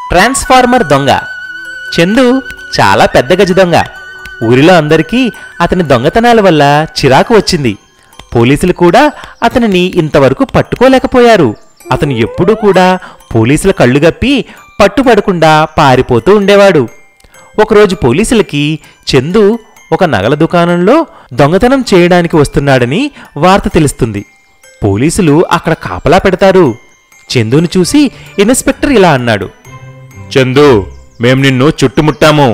Transformer దొంగ చందు చాలా పెద్ద గజ దొంగ ఊరిలో అందరికీ అతని దొంగతనాల వల్ల చిరాకు వచ్చింది పోలీసులు కూడా అతనిని ఇంతవరకు పట్టుకోలేకపోయారు అతను ఎప్పుడూ కూడా పోలీసుల కళ్ళు గప్పి పట్టుపడకుండా పారిపోతూ ఉండేవాడు ఒకరోజు పోలీసులకి చందు ఒక నగల దుకాణంలో దొంగతనం చేయడానికి వస్తున్నాడని వార్త తెలుస్తుంది పోలీసులు అక్కడ కాపలా పెడతారు చందుని చూసి ఇన్స్పెక్టర్ ఇలా అన్నాడు చందు మేం నిన్ను చుట్టుముట్టాము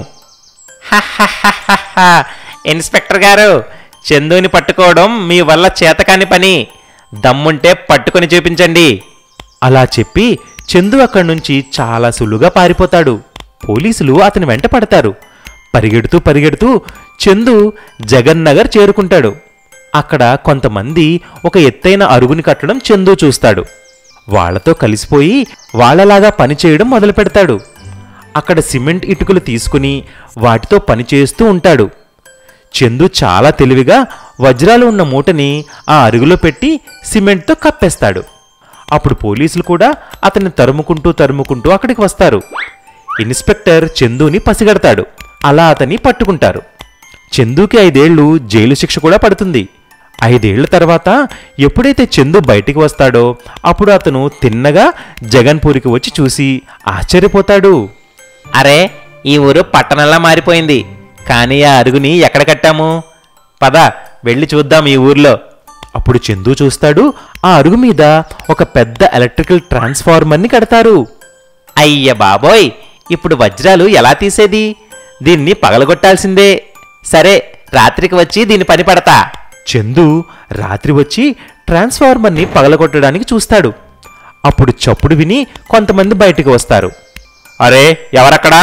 ఇన్స్పెక్టర్ గారు చందుని పట్టుకోవడం మీ వల్ల చేతకాని పని దమ్ముంటే పట్టుకొని చూపించండి అలా చెప్పి చందు అక్కడి నుంచి చాలా సులువుగా పారిపోతాడు పోలీసులు అతని వెంట పడతారు పరిగెడుతూ పరిగెడుతూ చందు జగన్ నగర్ చేరుకుంటాడు అక్కడ కొంతమంది ఒక ఎత్తైన అరుగుని కట్టడం చందు చూస్తాడు వాళ్ళతో కలిసిపోయి వాళ్ళలాగా పని చేయడం మొదలు పెడతాడు అక్కడ సిమెంట్ ఇటుకలు తీసుకుని వాటితో పని చేస్తూ ఉంటాడు చందు చాలా తెలివిగా వజ్రాలు ఉన్న మూటని ఆ అరుగులో పెట్టి సిమెంట్తో కప్పేస్తాడు అప్పుడు పోలీసులు కూడా అతన్ని తరుముకుంటూ తరుముకుంటూ అక్కడికి వస్తారు ఇన్స్పెక్టర్ చందుని పసిగడతాడు అలా అతన్ని పట్టుకుంటారు చందుకి ఐదేళ్లు జైలు శిక్ష కూడా పడుతుంది ఐదేళ్ల తర్వాత ఎప్పుడైతే చందు బయటికి వస్తాడో అప్పుడు అతను తిన్నగా జగన్పూరికి వచ్చి చూసి ఆశ్చర్యపోతాడు అరే ఈ ఊరు పట్టణంలా మారిపోయింది కానీ ఆ అరుగుని ఎక్కడ కట్టాము పద వెళ్ళి చూద్దాం ఈ ఊర్లో అప్పుడు చందు చూస్తాడు ఆ అరుగు మీద ఒక పెద్ద ఎలక్ట్రికల్ ట్రాన్స్ఫార్మర్ని కడతారు అయ్య బాబోయ్ ఇప్పుడు వజ్రాలు ఎలా తీసేది దీన్ని పగలగొట్టాల్సిందే సరే రాత్రికి వచ్చి దీని పని పడతా చందు రాత్రి వచ్చి ట్రాన్స్ఫార్మర్ని పగలగొట్టడానికి చూస్తాడు అప్పుడు చప్పుడు విని కొంతమంది బయటికి వస్తారు అరే ఎవరక్కడా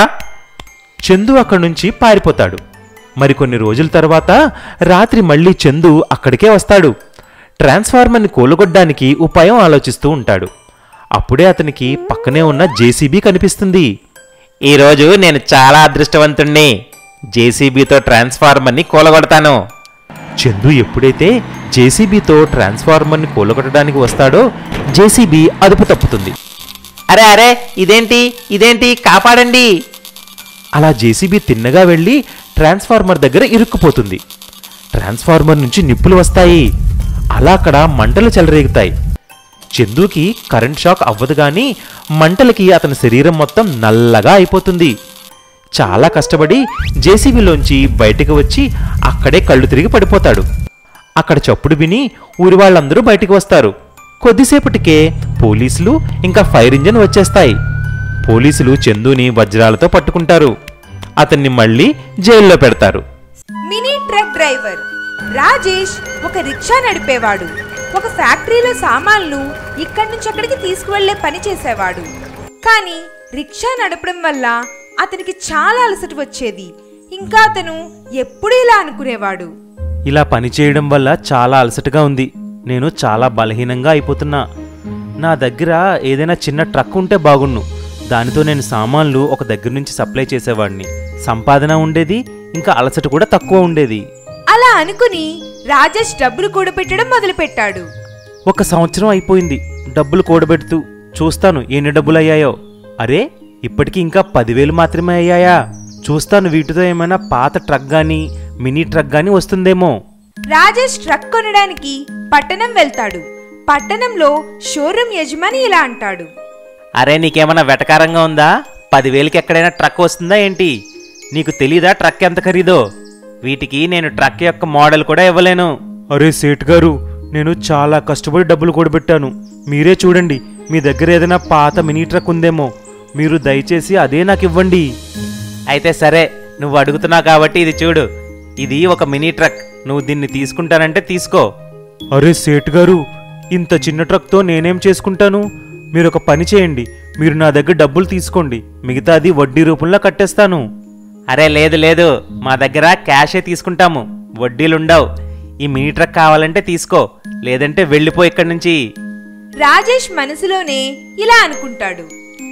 చందు అక్కడి నుంచి పారిపోతాడు మరికొన్ని రోజుల తర్వాత రాత్రి మళ్ళీ చందు అక్కడికే వస్తాడు ట్రాన్స్ఫార్మర్ని కూలగొట్టడానికి ఉపాయం ఆలోచిస్తూ ఉంటాడు అప్పుడే అతనికి పక్కనే ఉన్న జేసీబీ కనిపిస్తుంది ఈరోజు నేను చాలా అదృష్టవంతుణ్ణి జేసీబీతో ట్రాన్స్ఫార్మర్ని కూలగొడతాను చందు ఎప్పుడైతే జేసీబీతో ట్రాన్స్ఫార్మర్ని కూలగొట్టడానికి వస్తాడో జేసీబీ అదుపు తప్పుతుంది అరే అరే ఇదేంటి ఇదేంటి కాపాడండి అలా జేసీబీ తిన్నగా వెళ్ళి ట్రాన్స్ఫార్మర్ దగ్గర ఇరుక్కుపోతుంది ట్రాన్స్ఫార్మర్ నుంచి నిప్పులు వస్తాయి అలా అక్కడ మంటలు చెలరేగుతాయి చందుకి కరెంట్ షాక్ అవ్వదు గాని మంటలకి అతని శరీరం మొత్తం నల్లగా అయిపోతుంది చాలా కష్టపడి జేసీబీలోంచి బయటికి వచ్చి అక్కడే కళ్ళు తిరిగి పడిపోతాడు అక్కడ చప్పుడు విని ఊరి వాళ్ళందరూ బయటికి వస్తారు కొద్దిసేపటికే పోలీసులు ఇంకా ఫైర్ ఇంజన్ వచ్చేస్తాయి పోలీసులు చందుని వజ్రాలతో పట్టుకుంటారు అతన్ని మళ్ళీ జైల్లో పెడతారు మినీ ట్రక్ డ్రైవర్ రాజేష్ ఒక రిక్షా నడిపేవాడు ఒక ఫ్యాక్టరీలో సామాన్లు ఇక్కడి నుంచి అక్కడికి తీసుకువెళ్లే పని చేసేవాడు కానీ రిక్షా నడపడం వల్ల అతనికి చాలా అలసట వచ్చేది ఇంకా అతను ఎప్పుడూ ఇలా అనుకునేవాడు ఇలా పని చేయడం వల్ల చాలా అలసటగా ఉంది నేను చాలా బలహీనంగా అయిపోతున్నా నా దగ్గర ఏదైనా చిన్న ట్రక్ ఉంటే బాగున్ను దానితో నేను సామాన్లు ఒక దగ్గర నుంచి సప్లై చేసేవాడిని సంపాదన ఉండేది ఇంకా అలసట కూడా తక్కువ ఉండేది అలా అనుకుని రాజేష్ డబ్బులు కూడబెట్టడం మొదలుపెట్టాడు ఒక సంవత్సరం అయిపోయింది డబ్బులు కూడబెడుతూ చూస్తాను ఎన్ని డబ్బులు అయ్యాయో అరే ఇప్పటికి ఇంకా పదివేలు మాత్రమే అయ్యాయా చూస్తాను వీటితో ఏమైనా పాత ట్రక్ గాని మినీ ట్రక్ గాని వస్తుందేమో రాజేష్ ట్రక్ కొనడానికి పట్టణం వెళ్తాడు పట్టణంలో షోరూమ్ యజమాని ఇలా అంటాడు అరే నీకేమన్నా వెటకారంగా ఉందా పదివేలకి ఎక్కడైనా ట్రక్ వస్తుందా ఏంటి నీకు తెలీదా ట్రక్ ఎంత ఖరీదో వీటికి నేను ట్రక్ యొక్క మోడల్ కూడా ఇవ్వలేను అరే సేట్ గారు నేను చాలా కష్టపడి డబ్బులు కూడబెట్టాను మీరే చూడండి మీ దగ్గర ఏదైనా పాత మినీ ట్రక్ ఉందేమో మీరు దయచేసి అదే నాకు ఇవ్వండి అయితే సరే నువ్వు అడుగుతున్నావు కాబట్టి ఇది చూడు ఇది ఒక మినీ ట్రక్ నువ్వు దీన్ని తీసుకుంటానంటే తీసుకో అరే సేట్ గారు ఇంత చిన్న ట్రక్తో నేనేం చేసుకుంటాను మీరు ఒక పని చేయండి మీరు నా దగ్గర డబ్బులు తీసుకోండి మిగతాది వడ్డీ రూపంలో కట్టేస్తాను అరే లేదు లేదు మా దగ్గర క్యాషే తీసుకుంటాము వడ్డీలుండవు ఈ మినీ ట్రక్ కావాలంటే తీసుకో లేదంటే వెళ్ళిపో ఇక్కడి నుంచి రాజేష్ మనసులోనే ఇలా అనుకుంటాడు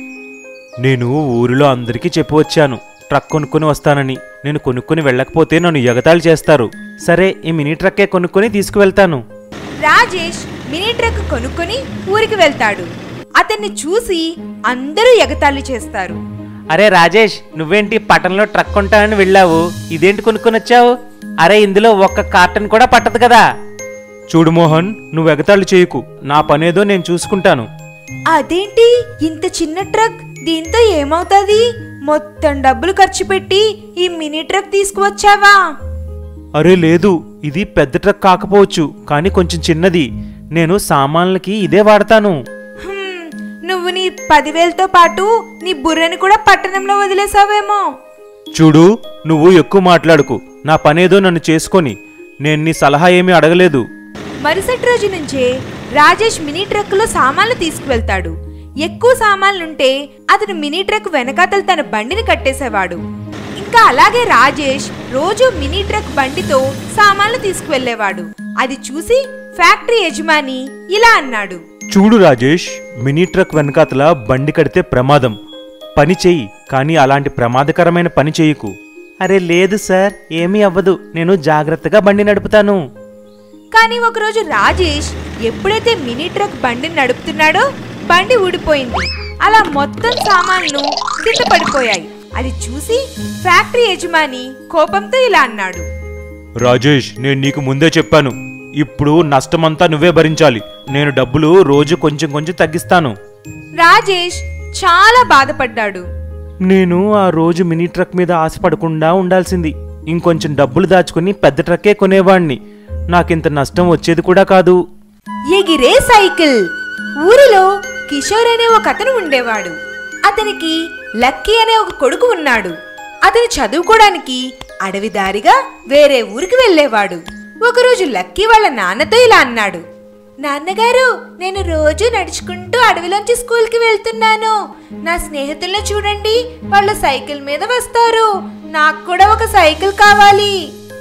నేను ఊరిలో అందరికీ చెప్పి వచ్చాను ట్రక్ కొనుక్కొని వస్తానని నేను కొనుక్కొని వెళ్ళకపోతే నన్ను ఎగతాళి చేస్తారు సరే ఈ మినీ ట్రక్కే కొనుక్కొని తీసుకువెళ్తాను రాజేష్ మినీ ట్రక్ కొనుక్కొని ఊరికి వెళ్తాడు అతన్ని చూసి అందరూ ఎగతాళి చేస్తారు అరే రాజేష్ నువ్వేంటి పట్టణంలో ట్రక్ కొంటానని వెళ్ళావు ఇదేంటి కొనుక్కొని వచ్చావు అరే ఇందులో ఒక్క కార్టన్ కూడా పట్టదు కదా చూడు మోహన్ నువ్వు ఎగతాళి చేయకు నా పనేదో నేను చూసుకుంటాను అదేంటి ఇంత చిన్న ట్రక్ దీంతో ఏమవుతుంది మొత్తం డబ్బులు ఖర్చు పెట్టి ఈ మినీ ట్రక్ తీసుకువచ్చావా అరే లేదు ఇది పెద్ద ట్రక్ కాకపోవచ్చు కానీ కొంచెం చిన్నది నేను సామాన్లకి ఇదే వాడతాను హ్మ్, నువ్వు నీ పదివేలతో పాటు నీ బుర్రని కూడా పట్టణంలో వదిలేసావేమో చూడు నువ్వు ఎక్కువ మాట్లాడుకు నా పనేదో నన్ను చేసుకొని నేను నీ సలహా ఏమీ అడగలేదు మరుసటి రోజు నుంచే రాజేష్ మినీ ట్రక్కులో సామాన్లు తీసుకువెళ్తాడు ఎక్కువ సామాన్లుంటే అతను మినీ ట్రక్ వెనకాతలు తన బండిని కట్టేసేవాడు ఇంకా అలాగే రాజేష్ రోజు మినీ ట్రక్ బండితో సామాన్లు తీసుకువెళ్లేవాడు అది చూసి ఫ్యాక్టరీ యజమాని ఇలా అన్నాడు చూడు రాజేష్ మినీ ట్రక్ వెనకాతల బండి కడితే ప్రమాదం పని చెయ్యి కానీ అలాంటి ప్రమాదకరమైన పని చేయకు అరే లేదు సార్ ఏమీ అవ్వదు నేను జాగ్రత్తగా బండి నడుపుతాను కానీ ఒకరోజు రాజేష్ ఎప్పుడైతే మినీ ట్రక్ బండిని నడుపుతున్నాడో బండి ఊడిపోయింది అలా మొత్తం సామాన్లు కింద పడిపోయాయి అది చూసి ఫ్యాక్టరీ యజమాని కోపంతో ఇలా అన్నాడు రాజేష్ నేను నీకు ముందే చెప్పాను ఇప్పుడు నష్టమంతా నువ్వే భరించాలి నేను డబ్బులు రోజు కొంచెం కొంచెం తగ్గిస్తాను రాజేష్ చాలా బాధపడ్డాడు నేను ఆ రోజు మినీ ట్రక్ మీద ఆశపడకుండా ఉండాల్సింది ఇంకొంచెం డబ్బులు దాచుకుని పెద్ద ట్రక్కే కొనేవాణ్ణి నాకింత నష్టం వచ్చేది కూడా కాదు ఎగిరే సైకిల్ ఊరిలో కిషోర్ అనే ఒక అతను ఉండేవాడు అతనికి లక్కీ అనే ఒక కొడుకు ఉన్నాడు అతను చదువుకోవడానికి అడవి దారిగా వేరే ఊరికి వెళ్ళేవాడు ఒకరోజు లక్కీ వాళ్ళ నాన్నతో ఇలా అన్నాడు నాన్నగారు నేను రోజు నడుచుకుంటూ అడవిలోంచి స్కూల్కి వెళ్తున్నాను నా స్నేహితులను చూడండి వాళ్ళు సైకిల్ మీద వస్తారు నాకు కూడా ఒక సైకిల్ కావాలి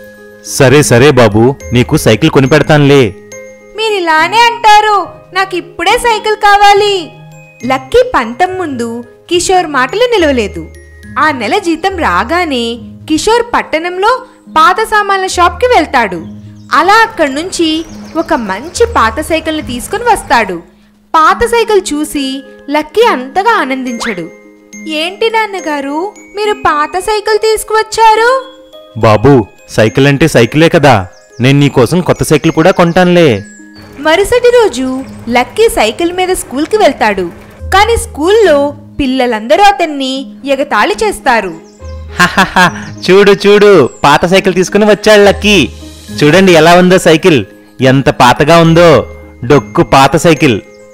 సరే సరే బాబు నీకు సైకిల్ కొనిపెడతానులే మీరు ఇలానే అంటారు నాకు ఇప్పుడే సైకిల్ కావాలి లక్కీ పంతం ముందు కిషోర్ మాటలు నిలవలేదు ఆ నెల జీతం రాగానే కిషోర్ పట్టణంలో పాత సామాన్ల షాప్కి వెళ్తాడు అలా అక్కడి నుంచి ఒక మంచి పాత సైకిల్ని తీసుకుని వస్తాడు పాత సైకిల్ చూసి లక్కీ అంతగా ఆనందించడు ఏంటి నాన్నగారు మీరు పాత సైకిల్ తీసుకువచ్చారు బాబు సైకిల్ అంటే సైకిలే కదా నేను నీకోసం కొత్త సైకిల్ కూడా కొంటానులే మరుసటి రోజు లక్కీ సైకిల్ మీద స్కూల్కి వెళ్తాడు కానీ స్కూల్లో పిల్లలందరూ అతన్ని ఎగతాళి చేస్తారు హహహ, చూడు చూడు పాత సైకిల్ తీసుకుని వచ్చాడు లక్కీ చూడండి ఎలా ఉందో సైకిల్ ఎంత పాతగా ఉందో డొక్కు పాత సైకిల్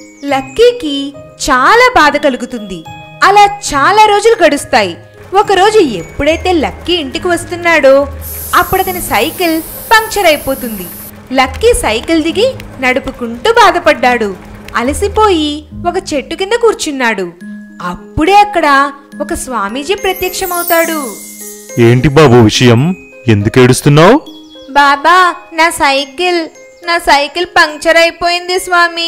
లక్కీకి చాలా బాధ కలుగుతుంది అలా చాలా రోజులు గడుస్తాయి ఒకరోజు ఎప్పుడైతే లక్కీ ఇంటికి వస్తున్నాడో అప్పుడు అతని సైకిల్ పంక్చర్ అయిపోతుంది లక్కీ సైకిల్ దిగి నడుపుకుంటూ బాధపడ్డాడు అలసిపోయి ఒక చెట్టు కింద కూర్చున్నాడు అప్పుడే అక్కడ ఒక స్వామీజీ ప్రత్యక్షమవుతాడు ఏంటి బాబు విషయం ఎందుకు ఏడుస్తున్నావు బాబా నా సైకిల్ నా సైకిల్ పంక్చర్ అయిపోయింది స్వామి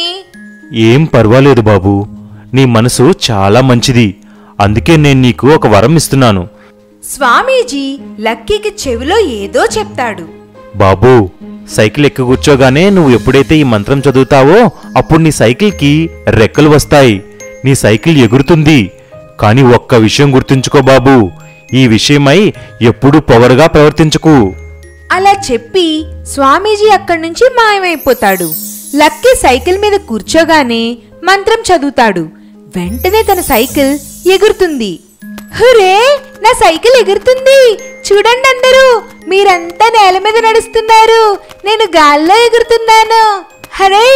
ఏం పర్వాలేదు బాబు నీ మనసు చాలా మంచిది అందుకే నేను నీకు ఒక వరం ఇస్తున్నాను స్వామీజీ లక్కీకి చెవిలో ఏదో చెప్తాడు బాబు సైకిల్ ఎక్కి కూర్చోగానే నువ్వు ఎప్పుడైతే ఈ మంత్రం చదువుతావో అప్పుడు నీ సైకిల్కి రెక్కలు వస్తాయి నీ సైకిల్ ఎగురుతుంది కానీ ఒక్క విషయం గుర్తుంచుకో బాబు ఈ విషయమై ఎప్పుడూ పొగరుగా ప్రవర్తించకు అలా చెప్పి స్వామీజీ అక్కడి నుంచి మాయమైపోతాడు లక్కీ సైకిల్ మీద కూర్చోగానే మంత్రం చదువుతాడు వెంటనే తన సైకిల్ ఎగురుతుంది హురే నా సైకిల్ ఎగురుతుంది చూడండి అందరూ మీరంతా నేల మీద నడుస్తున్నారు నేను గాల్లో ఎగురుతున్నాను హరే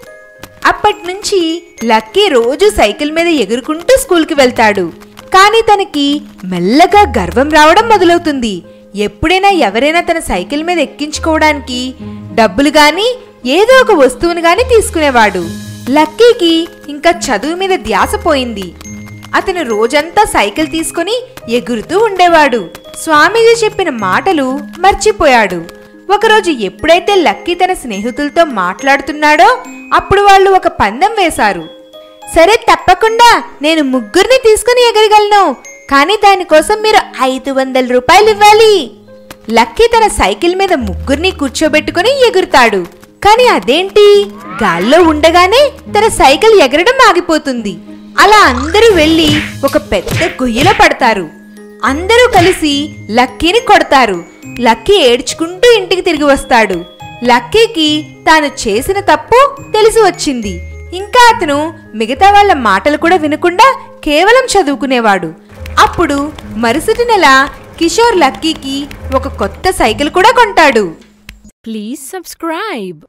అప్పటి నుంచి లక్కీ రోజు సైకిల్ మీద ఎగురుకుంటూ స్కూల్కి వెళ్తాడు కానీ తనకి మెల్లగా గర్వం రావడం మొదలవుతుంది ఎప్పుడైనా ఎవరైనా తన సైకిల్ మీద ఎక్కించుకోవడానికి డబ్బులు గాని ఏదో ఒక వస్తువును గాని తీసుకునేవాడు లక్కీకి ఇంకా చదువు మీద ధ్యాస పోయింది అతను రోజంతా సైకిల్ తీసుకుని ఎగురుతూ ఉండేవాడు స్వామీజీ చెప్పిన మాటలు మర్చిపోయాడు ఒకరోజు ఎప్పుడైతే లక్కీ తన స్నేహితులతో మాట్లాడుతున్నాడో అప్పుడు వాళ్ళు ఒక పందెం వేశారు సరే తప్పకుండా నేను ముగ్గురిని తీసుకుని ఎగరగలను కానీ దానికోసం మీరు ఐదు వందల రూపాయలు ఇవ్వాలి లక్కీ తన సైకిల్ మీద ముగ్గురిని కూర్చోబెట్టుకుని ఎగురుతాడు కానీ అదేంటి గాల్లో ఉండగానే తన సైకిల్ ఎగరడం ఆగిపోతుంది అలా అందరూ వెళ్ళి ఒక పెద్ద గొయ్యిలో పడతారు అందరూ కలిసి లక్కీని కొడతారు లక్కీ ఏడ్చుకుంటూ ఇంటికి తిరిగి వస్తాడు లక్కీకి తాను చేసిన తప్పు తెలిసి వచ్చింది ఇంకా అతను మిగతా వాళ్ళ మాటలు కూడా వినకుండా కేవలం చదువుకునేవాడు అప్పుడు మరుసటి నెల కిషోర్ లక్కీకి ఒక కొత్త సైకిల్ కూడా కొంటాడు Please subscribe.